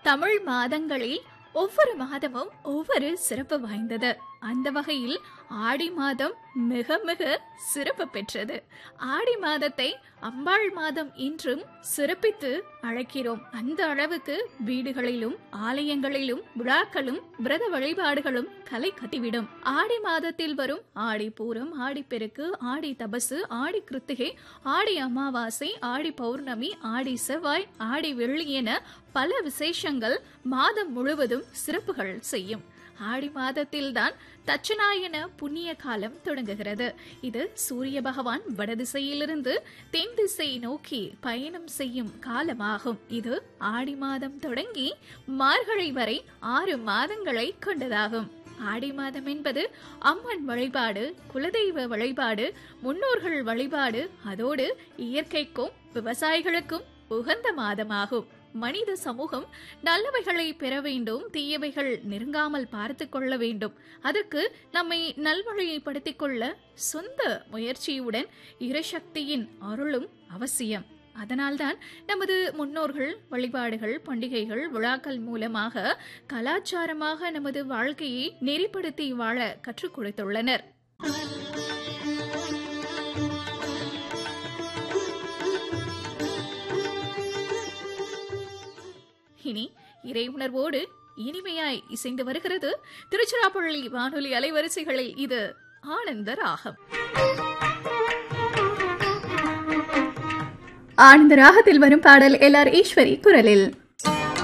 தமிழ் மாதங்களில் ஒவ்வொரு மாதமும் ஒவ்வொரு சிறப்பு வாய்ந்தது அந்த வகையில் ஆடி மாதம் மிக மிக சிறப்பு பெற்றது ஆடி மாதத்தை அம்பாள் மாதம் இன்றும் சிறப்பித்து அழைக்கிறோம் அந்த அளவுக்கு வீடுகளிலும் ஆலயங்களிலும் விழாக்களும் விரத வழிபாடுகளும் கலை கட்டிவிடும் ஆடி மாதத்தில் வரும் ஆடி பூரம் ஆடி பெருக்கு ஆடி தபசு ஆடி கிருத்திகை ஆடி அமாவாசை ஆடி பௌர்ணமி ஆடி செவ்வாய் ஆடி வெள்ளி என பல விசேஷங்கள் மாதம் முழுவதும் சிறப்புகள் செய்யும் ஆடி மாதத்தில்தான் தட்சநாயன புண்ணிய காலம் தொடங்குகிறது இது சூரிய பகவான் வடதிசையிலிருந்து தென் திசை நோக்கி பயணம் செய்யும் காலமாகும் இது ஆடி மாதம் தொடங்கி மார்கழி வரை ஆறு மாதங்களை கொண்டதாகும் ஆடி மாதம் என்பது அம்மன் வழிபாடு குலதெய்வ வழிபாடு முன்னோர்கள் வழிபாடு அதோடு இயற்கைக்கும் விவசாயிகளுக்கும் உகந்த மாதமாகும் மனித சமூகம் நல்லவைகளை பெற வேண்டும் தீயவைகள் நெருங்காமல் பார்த்து கொள்ள வேண்டும் அதற்கு நம்மை நல்வழிப்படுத்திக் கொள்ள சொந்த முயற்சியுடன் இரசக்தியின் அருளும் அவசியம் அதனால்தான் நமது முன்னோர்கள் வழிபாடுகள் பண்டிகைகள் விழாக்கள் மூலமாக கலாச்சாரமாக நமது வாழ்க்கையை நெறிப்படுத்தி வாழ கற்றுக் கொடுத்துள்ளனர் இனி இறை உணர்வோடு இனிமையாய் இசைந்து வருகிறது திருச்சிராப்பள்ளி வானொலி அலைவரிசைகளில் இது ஆனந்த ராகம் ஆனந்த ராகத்தில் வரும் பாடல் எல் ஆர் ஈஸ்வரி குரலில்